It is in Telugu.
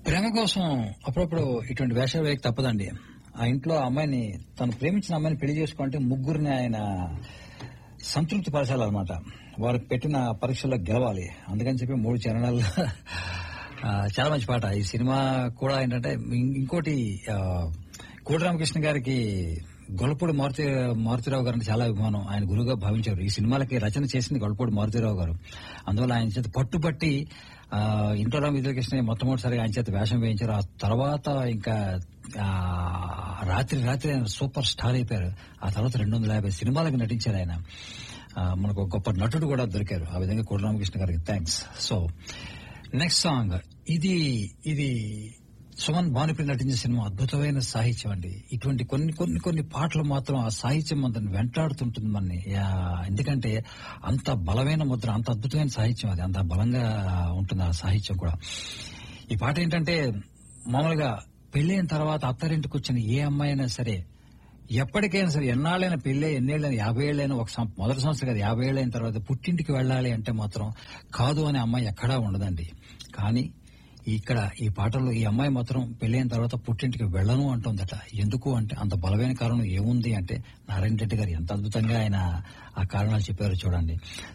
ప్రేమ కోసం అప్పుడప్పుడు ఇటువంటి వేషాలు వేయక తప్పదండి ఆ ఇంట్లో ఆ అమ్మాయిని తను ప్రేమించిన అమ్మాయిని పెళ్లి చేసుకుంటే ముగ్గురిని ఆయన సంతృప్తి పరచాలన్నమాట వారు పెట్టిన పరీక్షల్లో గెలవాలి అందుకని చెప్పి మూడు చరణాలు ఆ, చాలా మంచి పాట ఈ సినిమా కూడా ఏంటంటే ఇం- ఇంకోటి ఆ, కోటి రామకృష్ణ గారికి గొల్లపూడి మారుతి మారుతిరావు గారిని చాలా అభిమానం ఆయన గురువుగా భావించారు ఈ సినిమాలకి రచన చేసింది గొల్లపూడి మారుతిరావు గారు అందువల్ల ఆయన చేత పట్టుబట్టి ఆ, ఇంట్లో రామ విజయకృష్ణ మొట్టమొదటిసారిగా ఆయన చేత వేషం వేయించారు ఆ తర్వాత ఇంకా ఆ, రాత్రి రాత్రి ఆయన సూపర్ స్టార్ అయిపోయారు ఆ తర్వాత రెండు వందల యాభై సినిమాలకు నటించారు ఆయన ఆ, మనకు ఒక గొప్ప నటుడు కూడా దొరికారు ఆ విధంగా కోటి రామకృష్ణ గారికి థ్యాంక్స్ సో నెక్స్ట్ సాంగ్ ఇది ఇది సుమన్ భానుప్రి నటించిన సినిమా అద్భుతమైన సాహిత్యం అండి ఇటువంటి కొన్ని కొన్ని కొన్ని పాటలు మాత్రం ఆ సాహిత్యం మనల్ని వెంటాడుతుంటుంది మనని యా, ఎందుకంటే అంత బలమైన ముద్ర అంత అద్భుతమైన సాహిత్యం అది అంత బలంగా ఉంటుంది ఆ సాహిత్యం కూడా ఈ పాట ఏంటంటే మామూలుగా పెళ్ళైన తర్వాత అత్తారింటికి వచ్చిన ఏ అమ్మాయి అయినా సరే ఎప్పటికైనా సరే ఎన్నాళ్ళైనా పెళ్ళే ఎన్నేళ్ళైనా యాభై ఏళ్ళైనా ఒక సం- మొదటి సంవత్సరం కదా యాభై ఏళ్ళైన తర్వాత పుట్టింటికి వెళ్ళాలి అంటే మాత్రం కాదు అనే అమ్మాయి ఎక్కడా ఉండదండి కానీ ఇక్కడ ఈ పాటలో ఈ అమ్మాయి మాత్రం పెళ్ళైన తర్వాత పుట్టింటికి వెళ్ళను అంటుందట ఎందుకు అంటే అంత బలమైన కారణం ఏముంది అంటే నారాయణ రెడ్డి గారు ఎంత అద్భుతంగా ఆయన ఆ కారణాలు చెప్పారో చూడండి